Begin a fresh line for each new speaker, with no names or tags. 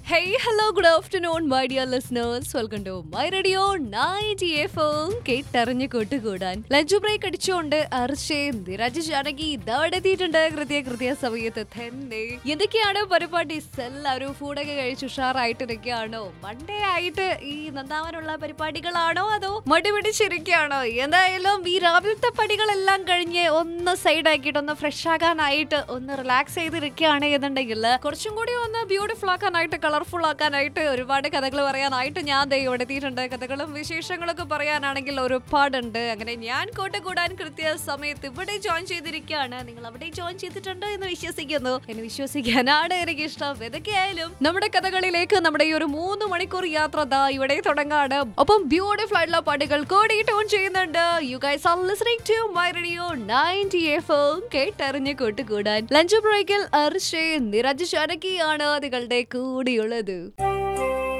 Hey, hello, good afternoon, my dear listeners. Welcome to my radio 90 FM. കേട്ടറിഞ്ഞ് കൂട്ടുകൂടാൻ lunch break അടിച്ചുകൊണ്ട് അർഷയും നിരജ് ജാനകി ഇതവിടെത്തിയിട്ടുണ്ട് കൃത്യ കൃത്യ സമയത്ത് തന്നെ എന്തൊക്കെയാണ് പരിപാടീസ് എല്ലാവരും ഫുഡൊക്കെ കഴിച്ച് ഉഷാറായിട്ടിരിക്കുകയാണോ മൺഡേ ആയിട്ട് ഈ നന്നാവാനുള്ള പരിപാടികളാണോ അതോ മടി പിടിച്ചിരിക്കുകയാണോ എന്തായാലും ഈ രാവിലത്തെ പടികളെല്ലാം കഴിഞ്ഞ് ഒന്ന് സൈഡ് ആക്കിയിട്ട് ഒന്ന് ഫ്രഷ് ആകാനായിട്ട് ഒന്ന് റിലാക്സ് ചെയ്തിരിക്കുകയാണ് എന്നുണ്ടെങ്കിൽ കുറച്ചും കൂടി ഒന്ന് ബ്യൂട്ടിഫുൾ ആക്കാനായിട്ട് കളർഫുൾ ആക്കാനായിട്ട് ഒരുപാട് കഥകൾ പറയാനായിട്ട് ഞാൻ ദേ ഇവിടെ എത്തിയിട്ടുണ്ട് കഥകളും വിശേഷങ്ങളൊക്കെ പറയാനാണെങ്കിൽ ഒരുപാടുണ്ട് അങ്ങനെ ഞാൻ കൂട്ടുകൂടാൻ കൃത്യ സമയത്ത് ഇവിടെ ജോയിൻ ചെയ്തിരിക്കുകയാണ് നിങ്ങൾ അവിടെ ജോയിൻ ചെയ്തിട്ടുണ്ട് എന്ന് വിശ്വസിക്കുന്നു എന്ന് വിശ്വസിക്കാനാണ് എനിക്ക് ഇഷ്ടം ഏതൊക്കെയായാലും നമ്മുടെ കഥകളിലേക്ക് നമ്മുടെ ഈ ഒരു മൂന്ന് മണിക്കൂർ യാത്ര ദാ ഇവിടെ തുടങ്ങാണ് ഒപ്പം ബ്യൂട്ടിഫുൾ ആയിട്ടുള്ള പാട്ടുകൾ കൂടി ടോൺ ചെയ്യുന്നുണ്ട് you guys are listening to my radio 90 FM കേട്ടറിഞ്ഞ് കൂട്ടുകൂടാൻ ലഞ്ച് ബ്രേക്കിൽ അർഷേ നിരജ് ശാനകിയാണ് നിങ്ങളുടെ കൂടിയുള്ളത്